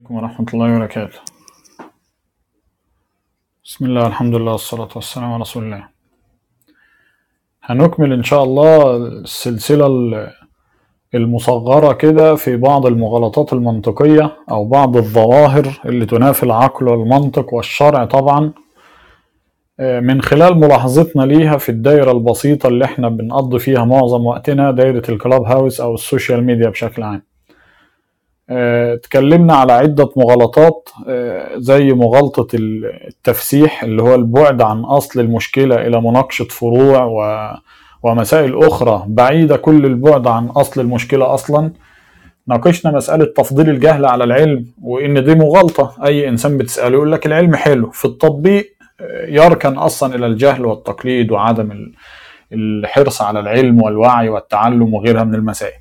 عليكم ورحمة الله وبركاته بسم الله الحمد لله والصلاة والسلام على رسول الله هنكمل إن شاء الله السلسلة ال- المصغرة كده في بعض المغالطات المنطقية أو بعض الظواهر اللي تنافي العقل والمنطق والشرع طبعا آه، من خلال ملاحظتنا ليها في الدايرة البسيطة اللي احنا بنقضي فيها معظم وقتنا دايرة الكلاب هاوس أو السوشيال ميديا بشكل عام آه، اتكلمنا على عدة مغالطات آه، زي مغالطة ال- التفسيح اللي هو البعد عن أصل المشكلة إلى مناقشة فروع و... ومسائل أخرى بعيدة كل البعد عن أصل المشكلة أصلا ناقشنا مسألة تفضيل الجهل على العلم وإن دي مغالطة أي إنسان بتسأله يقول لك العلم حلو في التطبيق آه، يركن أصلا إلى الجهل والتقليد وعدم ال- الحرص على العلم والوعي والتعلم وغيرها من المسائل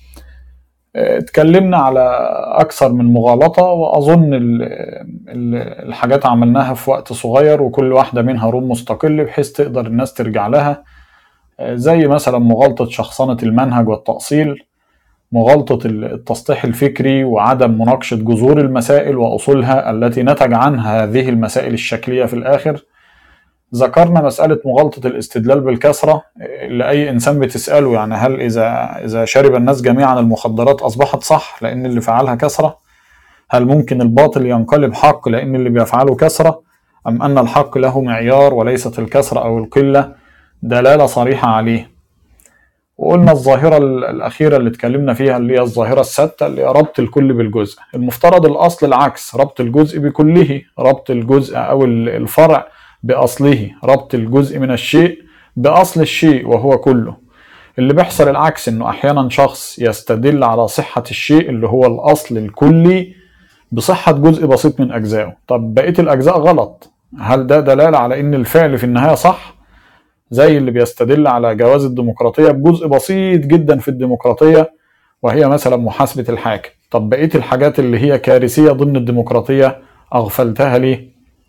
اتكلمنا على أكثر من مغالطة وأظن ال- ال- الحاجات عملناها في وقت صغير وكل واحدة منها روم مستقل بحيث تقدر الناس ترجع لها زي مثلا مغالطة شخصنة المنهج والتأصيل مغالطة التسطيح الفكري وعدم مناقشة جذور المسائل وأصولها التي نتج عنها هذه المسائل الشكلية في الآخر ذكرنا مسألة مغالطة الاستدلال بالكثرة اللي أي إنسان بتسأله يعني هل إذا إذا شرب الناس جميعا المخدرات أصبحت صح لأن اللي فعلها كثرة؟ هل ممكن الباطل ينقلب حق لأن اللي بيفعله كثرة؟ أم أن الحق له معيار وليست الكثرة أو القلة دلالة صريحة عليه؟ وقلنا الظاهرة ال- الأخيرة اللي اتكلمنا فيها اللي هي الظاهرة الثابتة اللي هي ربط الكل بالجزء المفترض الأصل العكس ربط الجزء بكله ربط الجزء أو ال- الفرع بأصله ربط الجزء من الشيء بأصل الشيء وهو كله اللي بيحصل العكس انه احيانا شخص يستدل على صحة الشيء اللي هو الاصل الكلي بصحة جزء بسيط من اجزائه طب بقية الاجزاء غلط هل ده دلالة على ان الفعل في النهاية صح زي اللي بيستدل على جواز الديمقراطية بجزء بسيط جدا في الديمقراطية وهي مثلا محاسبة الحاكم طب بقية الحاجات اللي هي كارثية ضمن الديمقراطية اغفلتها ليه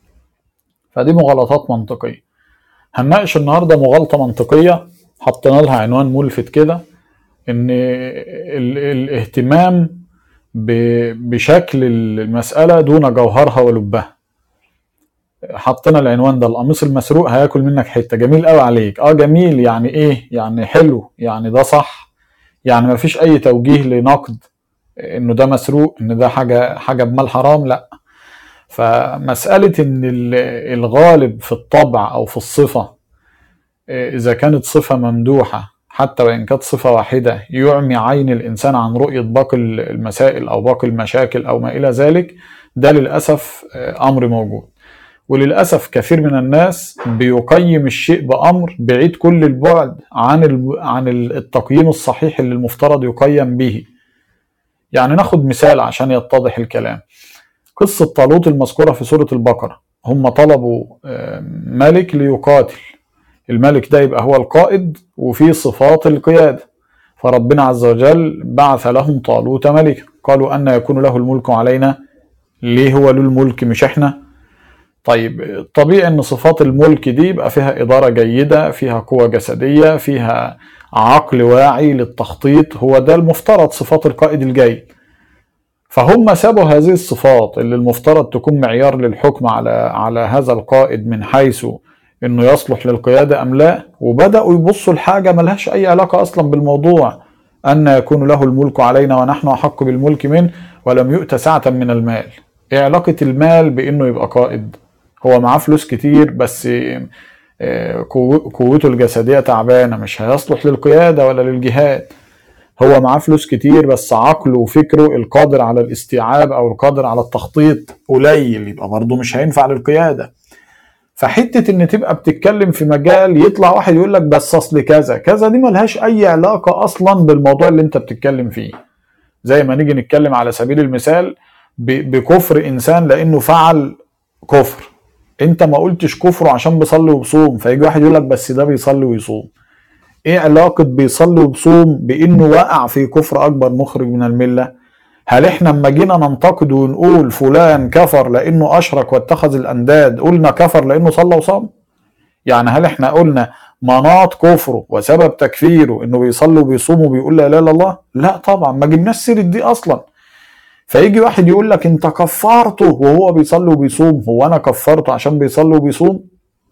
فدي مغالطات منطقية هنناقش النهارده مغالطة منطقية حطينا لها عنوان ملفت كده ان ال- الاهتمام ب- بشكل المسألة دون جوهرها ولبها حطينا العنوان ده القميص المسروق هياكل منك حتة جميل قوي عليك اه جميل يعني ايه يعني حلو يعني ده صح يعني مفيش اي توجيه لنقد انه ده مسروق ان ده حاجة حاجة بمال حرام لا فمسألة إن ال- الغالب في الطبع أو في الصفة إيه، إذا كانت صفة ممدوحة حتى وإن كانت صفة واحدة يعمي عين الإنسان عن رؤية باقي المسائل أو باقي المشاكل أو ما إلى ذلك ده للأسف آه، أمر موجود وللأسف كثير من الناس بيقيم الشيء بأمر بعيد كل البعد عن الب- عن التقييم الصحيح اللي المفترض يقيم به يعني ناخد مثال عشان يتضح الكلام قصة طالوت المذكورة في سورة البقرة هم طلبوا آه، ملك ليقاتل الملك ده يبقى هو القائد وفيه صفات القيادة فربنا عز وجل بعث لهم طالوت ملكا قالوا أن يكون له الملك علينا ليه هو له الملك مش احنا طيب طبيعي ان صفات الملك دي يبقى فيها إدارة جيدة فيها قوة جسدية فيها عقل واعي للتخطيط هو ده المفترض صفات القائد الجيد فهم سابوا هذه الصفات اللي المفترض تكون معيار للحكم على على هذا القائد من حيث انه يصلح للقياده ام لا وبداوا يبصوا لحاجه ملهاش اي علاقه اصلا بالموضوع ان يكون له الملك علينا ونحن احق بالملك منه ولم يؤت سعه من المال ايه علاقه المال بانه يبقى قائد هو معاه فلوس كتير بس آه، قوة- قوته الجسديه تعبانه مش هيصلح للقياده ولا للجهاد هو معاه فلوس كتير بس عقله وفكره القادر على الاستيعاب او القادر على التخطيط قليل يبقى برضه مش هينفع للقياده فحته ان تبقى بتتكلم في مجال يطلع واحد يقول لك بس اصل كذا كذا دي ملهاش اي علاقه اصلا بالموضوع اللي انت بتتكلم فيه زي ما نيجي نتكلم على سبيل المثال ب- بكفر انسان لانه فعل كفر انت ما قلتش كفره عشان بيصلي وبصوم فيجي واحد يقول لك بس ده بيصلي ويصوم ايه علاقة بيصلي وبصوم بانه وقع في كفر اكبر مخرج من الملة هل احنا لما جينا ننتقد ونقول فلان كفر لانه اشرك واتخذ الانداد قلنا كفر لانه صلى وصام يعني هل احنا قلنا مناط كفره وسبب تكفيره انه بيصلي وبيصوم وبيقول لا اله الا الله لا طبعا ما جبناش سيره دي اصلا فيجي واحد يقول لك انت كفرته وهو بيصلي وبيصوم هو انا كفرته عشان بيصلي وبيصوم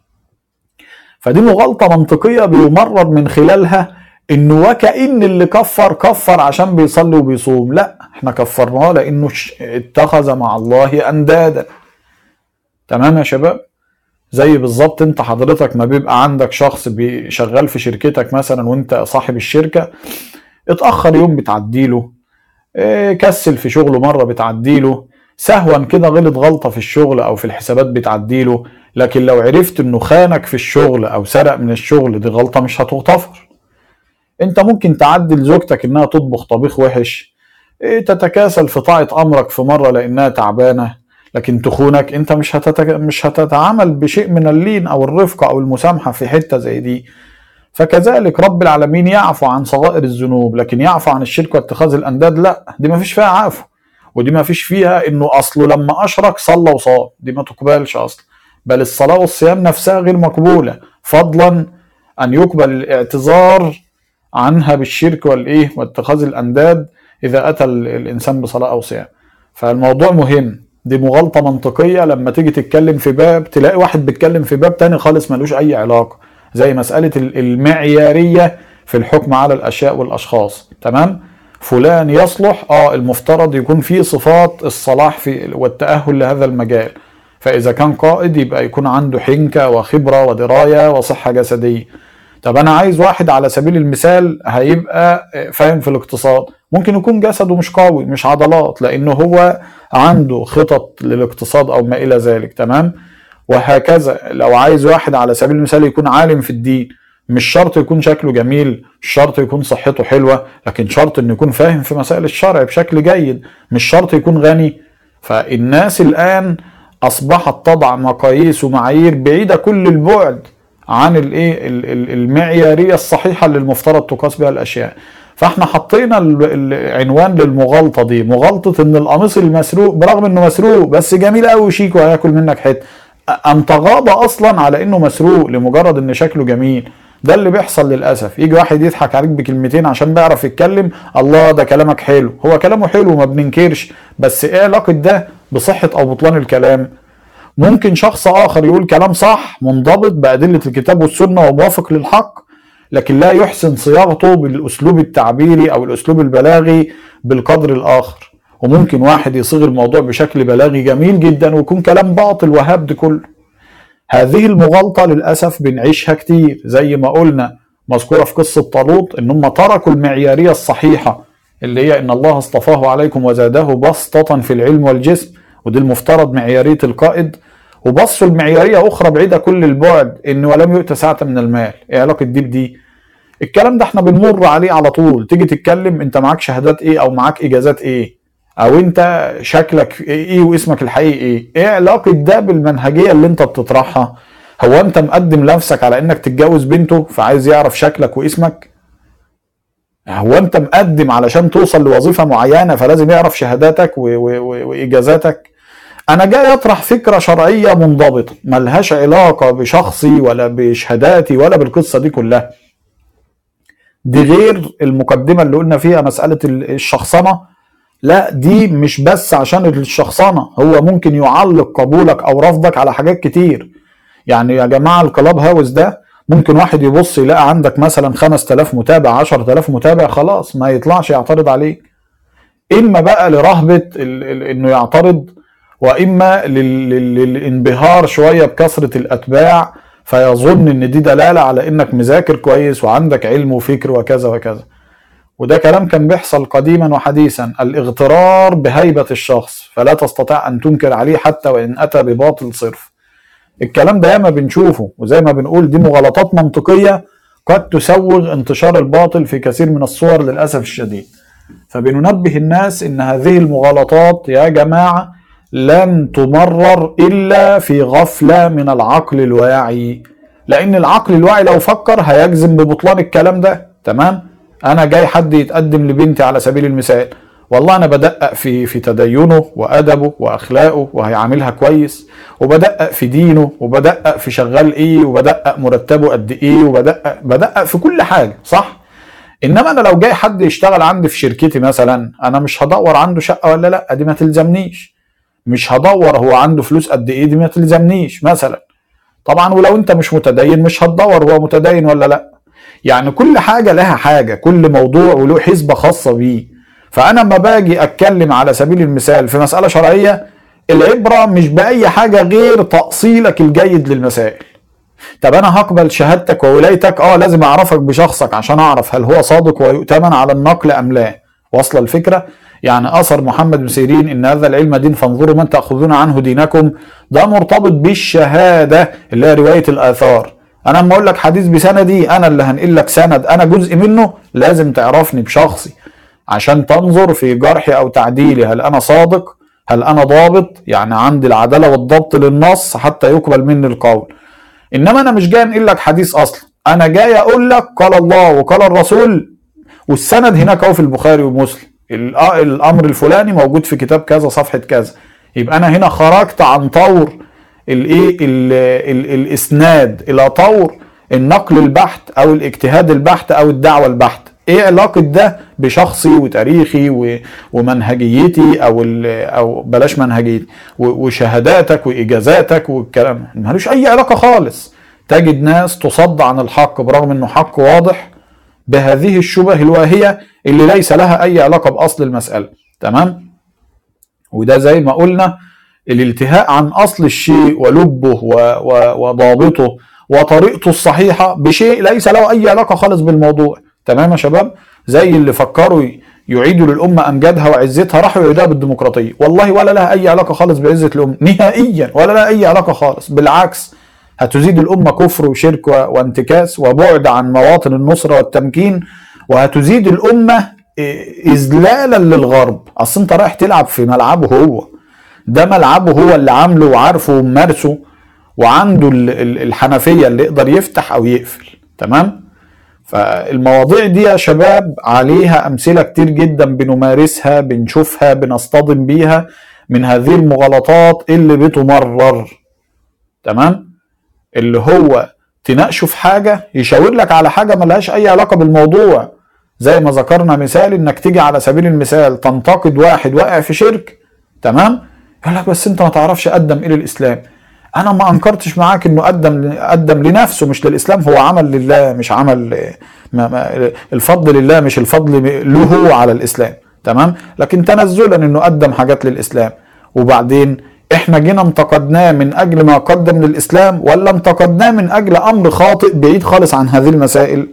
فدي مغالطه منطقيه بيمرر من خلالها انه وكأن اللي كفر كفر عشان بيصلي وبيصوم لا احنا كفرناه لانه اتخذ مع الله اندادا تمام يا شباب زي بالظبط انت حضرتك ما بيبقى عندك شخص شغال في شركتك مثلا وانت صاحب الشركه اتاخر يوم بتعديله اه كسل في شغله مره بتعديله سهوا كده غلط غلطه في الشغل او في الحسابات بتعديله لكن لو عرفت انه خانك في الشغل او سرق من الشغل دي غلطه مش هتغتفر انت ممكن تعدل زوجتك انها تطبخ طبيخ وحش ايه تتكاسل في طاعه امرك في مره لانها تعبانه لكن تخونك انت مش هتتك... مش هتتعامل بشيء من اللين او الرفقه او المسامحه في حته زي دي فكذلك رب العالمين يعفو عن صغائر الذنوب لكن يعفو عن الشرك واتخاذ الانداد لا دي ما فيش فيها عفو ودي ما فيش فيها انه اصله لما اشرك صلى وصام دي ما تقبلش اصلا بل الصلاه والصيام نفسها غير مقبوله فضلا ان يقبل الاعتذار عنها بالشرك والايه واتخاذ الانداد اذا اتى الانسان بصلاه او صيام فالموضوع مهم دي مغالطة منطقية لما تيجي تتكلم في باب تلاقي واحد بيتكلم في باب تاني خالص ملوش أي علاقة زي مسألة المعيارية في الحكم على الأشياء والأشخاص تمام فلان يصلح اه المفترض يكون فيه صفات الصلاح في والتأهل لهذا المجال فإذا كان قائد يبقى يكون عنده حنكة وخبرة ودراية وصحة جسدية طب أنا عايز واحد على سبيل المثال هيبقى فاهم في الاقتصاد ممكن يكون جسده مش قوي مش عضلات لأنه هو عنده خطط للاقتصاد او ما الى ذلك تمام وهكذا لو عايز واحد على سبيل المثال يكون عالم في الدين مش شرط يكون شكله جميل مش شرط يكون صحته حلوه لكن شرط انه يكون فاهم في مسائل الشرع بشكل جيد مش شرط يكون غني فالناس الان اصبحت تضع مقاييس ومعايير بعيده كل البعد عن الايه المعياريه الصحيحه اللي المفترض تقاس بها الاشياء فاحنا حطينا العنوان للمغالطه دي مغالطه ان القميص المسروق برغم انه مسروق بس جميل قوي شيك وهياكل منك حته ان تغاضى اصلا على انه مسروق لمجرد ان شكله جميل ده اللي بيحصل للاسف يجي واحد يضحك عليك بكلمتين عشان بيعرف يتكلم الله ده كلامك حلو هو كلامه حلو ما بننكرش بس ايه علاقه ده بصحه او بطلان الكلام ممكن شخص اخر يقول كلام صح منضبط بادله الكتاب والسنه وموافق للحق لكن لا يحسن صياغته بالاسلوب التعبيري او الاسلوب البلاغي بالقدر الاخر وممكن واحد يصيغ الموضوع بشكل بلاغي جميل جدا ويكون كلام باطل وهبد كله هذه المغالطة للأسف بنعيشها كتير زي ما قلنا مذكورة في قصة طالوت إن هم تركوا المعيارية الصحيحة اللي هي إن الله اصطفاه عليكم وزاده بسطة في العلم والجسم ودي المفترض معيارية القائد وبصوا لمعيارية أخرى بعيدة كل البعد إن ولم يؤت ساعة من المال إيه علاقة دي بدي الكلام ده احنا بنمر عليه على طول تيجي تتكلم انت معاك شهادات ايه او معاك اجازات ايه او انت شكلك ايه واسمك الحقيقي ايه ايه علاقة ده بالمنهجية اللي انت بتطرحها هو انت مقدم نفسك على انك تتجوز بنته فعايز يعرف شكلك واسمك هو انت مقدم علشان توصل لوظيفة معينة فلازم يعرف شهاداتك واجازاتك انا جاي اطرح فكرة شرعية منضبطة ملهاش علاقة بشخصي ولا بشهاداتي ولا بالقصة دي كلها دي غير المقدمة اللي قلنا فيها مسألة الشخصنة لا دي مش بس عشان الشخصنة هو ممكن يعلق قبولك او رفضك على حاجات كتير يعني يا جماعة الكلاب هاوس ده ممكن واحد يبص يلاقي عندك مثلا 5000 متابع 10000 متابع خلاص ما يطلعش يعترض عليك اما بقى لرهبة انه يعترض واما للانبهار شويه بكثره الاتباع فيظن ان دي دلاله على انك مذاكر كويس وعندك علم وفكر وكذا وكذا وده كلام كان بيحصل قديما وحديثا الاغترار بهيبه الشخص فلا تستطيع ان تنكر عليه حتى وان اتى بباطل صرف الكلام ده ياما بنشوفه وزي ما بنقول دي مغالطات منطقيه قد تسوغ انتشار الباطل في كثير من الصور للاسف الشديد فبننبه الناس ان هذه المغالطات يا جماعه لن تمرر الا في غفله من العقل الواعي لان العقل الواعي لو فكر هيجزم ببطلان الكلام ده تمام انا جاي حد يتقدم لبنتي على سبيل المثال والله انا بدقق في في تدينه وادبه واخلاقه وهيعاملها كويس وبدقق في دينه وبدقق في شغال ايه وبدقق مرتبه قد ايه وبدقق بدقق في كل حاجه صح انما انا لو جاي حد يشتغل عندي في شركتي مثلا انا مش هدور عنده شقه ولا لا دي ما تلزمنيش مش هدور هو عنده فلوس قد ايه دي ما تلزمنيش مثلا طبعا ولو انت مش متدين مش هتدور هو متدين ولا لا يعني كل حاجه لها حاجه كل موضوع وله حسبه خاصه بيه فانا لما باجي اتكلم على سبيل المثال في مساله شرعيه العبره مش باي حاجه غير تاصيلك الجيد للمسائل طب انا هقبل شهادتك وولايتك اه لازم اعرفك بشخصك عشان اعرف هل هو صادق ويؤتمن على النقل ام لا واصل الفكره يعني اثر محمد بن سيرين ان هذا العلم دين فانظروا من تاخذون عنه دينكم ده مرتبط بالشهاده اللي هي روايه الاثار انا لما اقول لك حديث بسندي انا اللي هنقل لك سند انا جزء منه لازم تعرفني بشخصي عشان تنظر في جرحي او تعديلي هل انا صادق هل انا ضابط يعني عندي العداله والضبط للنص حتى يقبل مني القول انما انا مش جاي انقل لك حديث اصلا انا جاي اقول لك قال الله وقال الرسول والسند هناك اهو في البخاري ومسلم الامر الفلاني موجود في كتاب كذا صفحه كذا يبقى انا هنا خرجت عن طور الايه الاسناد الى طور النقل البحت او الاجتهاد البحت او الدعوه البحت ايه علاقه ده بشخصي وتاريخي ومنهجيتي او او بلاش منهجيتي وشهاداتك واجازاتك والكلام ملوش اي علاقه خالص تجد ناس تصد عن الحق برغم انه حق واضح بهذه الشبه الواهيه اللي ليس لها اي علاقه باصل المساله تمام وده زي ما قلنا الالتهاء عن اصل الشيء ولبه وضابطه وطريقته الصحيحه بشيء ليس له اي علاقه خالص بالموضوع تمام يا شباب زي اللي فكروا يعيدوا للأمة أمجادها وعزتها راحوا يعيدوها بالديمقراطية والله ولا لها أي علاقة خالص بعزة الأمة نهائيا ولا لها أي علاقة خالص بالعكس هتزيد الأمة كفر وشرك وانتكاس وبعد عن مواطن النصرة والتمكين وهتزيد الأمة إذلالا للغرب أصل أنت رايح تلعب في ملعبه هو ده ملعبه هو اللي عامله وعارفه وممارسه وعنده الحنفية اللي يقدر يفتح أو يقفل تمام فالمواضيع دي يا شباب عليها امثله كتير جدا بنمارسها بنشوفها بنصطدم بيها من هذه المغالطات اللي بتمرر تمام اللي هو تناقشه في حاجه يشاور لك على حاجه ملهاش اي علاقه بالموضوع زي ما ذكرنا مثال انك تيجي على سبيل المثال تنتقد واحد واقع في شرك تمام يقول لك بس انت ما تعرفش قدم ايه للاسلام انا ما انكرتش معاك انه قدم قدم لنفسه مش للاسلام هو عمل لله مش عمل ما ما الفضل لله مش الفضل له هو على الاسلام تمام لكن تنزلا انه قدم حاجات للاسلام وبعدين احنا جينا انتقدناه من اجل ما قدم للاسلام ولا انتقدناه من اجل امر خاطئ بعيد خالص عن هذه المسائل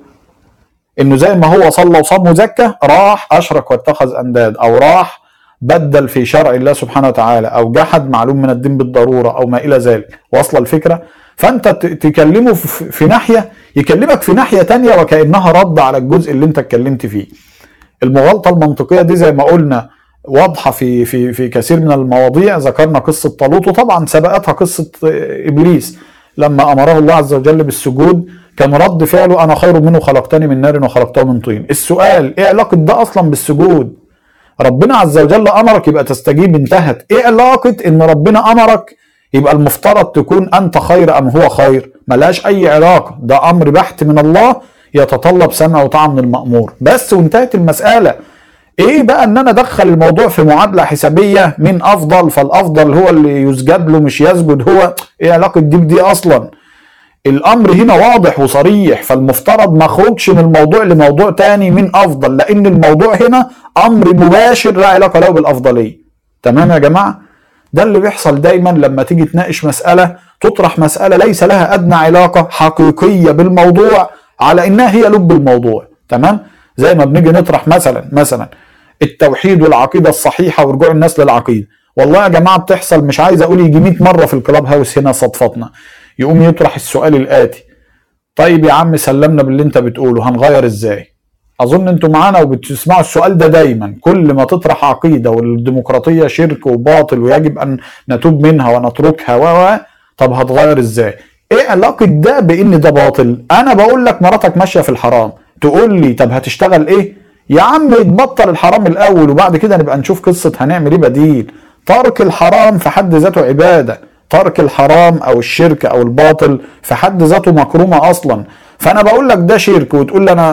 انه زي ما هو صلى وصام وزكى راح اشرك واتخذ انداد او راح بدل في شرع الله سبحانه وتعالى او جحد معلوم من الدين بالضروره او ما الى ذلك واصله الفكره فانت تكلمه في ناحيه يكلمك في ناحيه تانية وكانها رد على الجزء اللي انت اتكلمت فيه المغالطه المنطقيه دي زي ما قلنا واضحه في في في كثير من المواضيع ذكرنا قصه طالوت وطبعا سبقتها قصه ابليس لما امره الله عز وجل بالسجود كان رد فعله انا خير منه خلقتني من نار وخلقته من طين السؤال ايه علاقه ده اصلا بالسجود ربنا عز وجل امرك يبقى تستجيب انتهت ايه علاقه ان ربنا امرك يبقى المفترض تكون انت خير ام هو خير ملهاش اي علاقه ده امر بحت من الله يتطلب سمع وطاعه من المامور بس وانتهت المساله ايه بقى ان انا ادخل الموضوع في معادله حسابيه من افضل فالافضل هو اللي يسجد له مش يسجد هو ايه علاقه دي بدي اصلا الامر هنا واضح وصريح فالمفترض ما اخرجش من الموضوع لموضوع تاني من افضل لان الموضوع هنا امر مباشر لا علاقه له بالافضليه تمام يا جماعه ده اللي بيحصل دايما لما تيجي تناقش مساله تطرح مساله ليس لها ادنى علاقه حقيقيه بالموضوع على انها هي لب الموضوع تمام زي ما بنيجي نطرح مثلا مثلا التوحيد والعقيده الصحيحه ورجوع الناس للعقيده والله يا جماعه بتحصل مش عايز اقول يجي 100 مره في الكلاب هاوس هنا صدفتنا يقوم يطرح السؤال الاتي طيب يا عم سلمنا باللي انت بتقوله هنغير ازاي اظن انتوا معانا وبتسمعوا السؤال ده دايما كل ما تطرح عقيده والديمقراطيه شرك وباطل ويجب ان نتوب منها ونتركها و طب هتغير ازاي ايه علاقه ده بان ده باطل انا بقول لك مراتك ماشيه في الحرام تقول لي طب هتشتغل ايه يا عم تبطل الحرام الاول وبعد كده نبقى نشوف قصه هنعمل ايه بديل ترك الحرام في حد ذاته عباده ترك الحرام او الشرك او الباطل في حد ذاته مكرومه اصلا فانا بقول لك ده شرك وتقول لي انا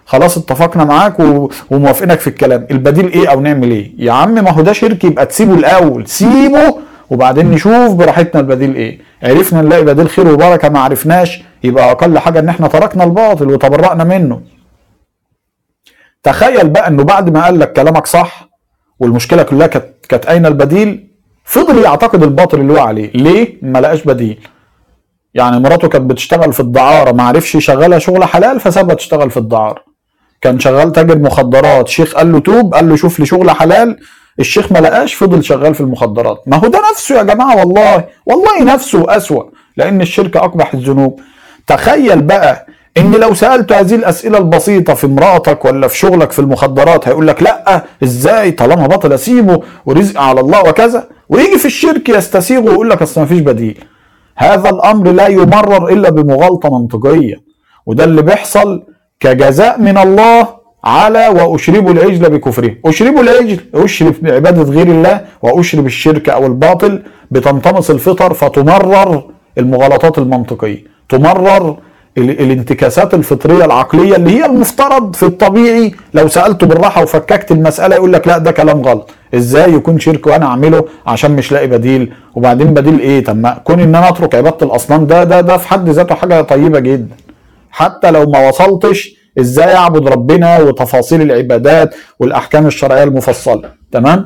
خلاص اتفقنا معاك و- وموافقينك في الكلام البديل ايه او نعمل ايه يا عم ما هو ده شرك يبقى تسيبه الاول سيبه وبعدين نشوف براحتنا البديل ايه عرفنا نلاقي بديل خير وبركه ما عرفناش يبقى اقل حاجه ان احنا تركنا الباطل وتبرأنا منه تخيل بقى انه بعد ما قال لك كلامك صح والمشكله كلها كانت كانت اين البديل فضل يعتقد الباطل اللي هو عليه ليه ما لقاش بديل يعني مراته كانت بتشتغل في الدعاره ما عرفش يشغلها شغل حلال فسابها تشتغل في الدعاره كان شغال تاجر مخدرات شيخ قال له توب قال له شوف لي شغل حلال الشيخ ما لقاش فضل شغال في المخدرات ما هو ده نفسه يا جماعه والله والله نفسه اسوأ لان الشرك اقبح الذنوب تخيل بقى ان لو سالت هذه الاسئله البسيطه في امراتك ولا في شغلك في المخدرات هيقول لك لا ازاي طالما بطل اسيبه ورزق على الله وكذا ويجي في الشرك يستسيغه ويقول لك اصل ما فيش بديل هذا الامر لا يمرر الا بمغالطه منطقيه وده اللي بيحصل كجزاء من الله على واشربوا العجل بكفرهم اشربوا العجل اشرب بعباده غير الله واشرب الشرك او الباطل بتنطمس الفطر فتمرر المغالطات المنطقيه تمرر ال- الانتكاسات الفطريه العقليه اللي هي المفترض في الطبيعي لو سالته بالراحه وفككت المساله يقول لك لا ده كلام غلط ازاي يكون شرك وانا اعمله عشان مش لاقي بديل وبعدين بديل ايه طب ما كون ان انا اترك عباده الاصنام ده ده ده في حد ذاته حاجه طيبه جدا حتى لو ما وصلتش ازاي اعبد ربنا وتفاصيل العبادات والاحكام الشرعيه المفصله تمام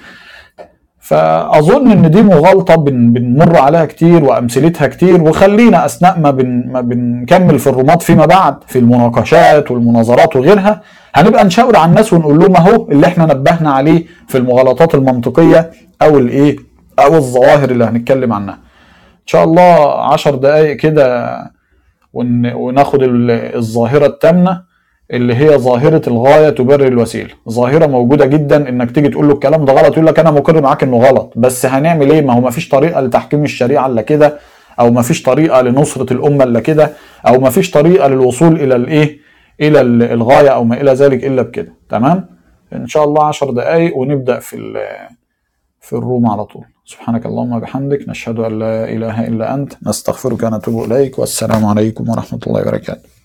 فاظن ان دي مغالطه بن بنمر عليها كتير وامثلتها كتير وخلينا اثناء ما, بن ما بنكمل في الرماد فيما بعد في المناقشات والمناظرات وغيرها هنبقى نشاور على الناس ونقول لهم اهو اللي احنا نبهنا عليه في المغالطات المنطقيه او الايه او الظواهر اللي هنتكلم عنها ان شاء الله عشر دقائق كده ون- وناخد ال- الظاهره التامنه اللي هي ظاهره الغايه تبرر الوسيله ظاهره موجوده جدا انك تيجي تقول له الكلام ده غلط يقول لك انا مقر معاك انه غلط بس هنعمل ايه ما هو ما فيش طريقه لتحكيم الشريعه الا كده او ما فيش طريقه لنصره الامه الا كده او ما فيش طريقه للوصول الى الايه الى ال- الغايه او ما الى ذلك الا بكده تمام ان شاء الله عشر دقائق ونبدا في ال- في الروم على طول سبحانك اللهم وبحمدك نشهد ان لا اله الا انت نستغفرك ونتوب اليك والسلام عليكم ورحمه الله وبركاته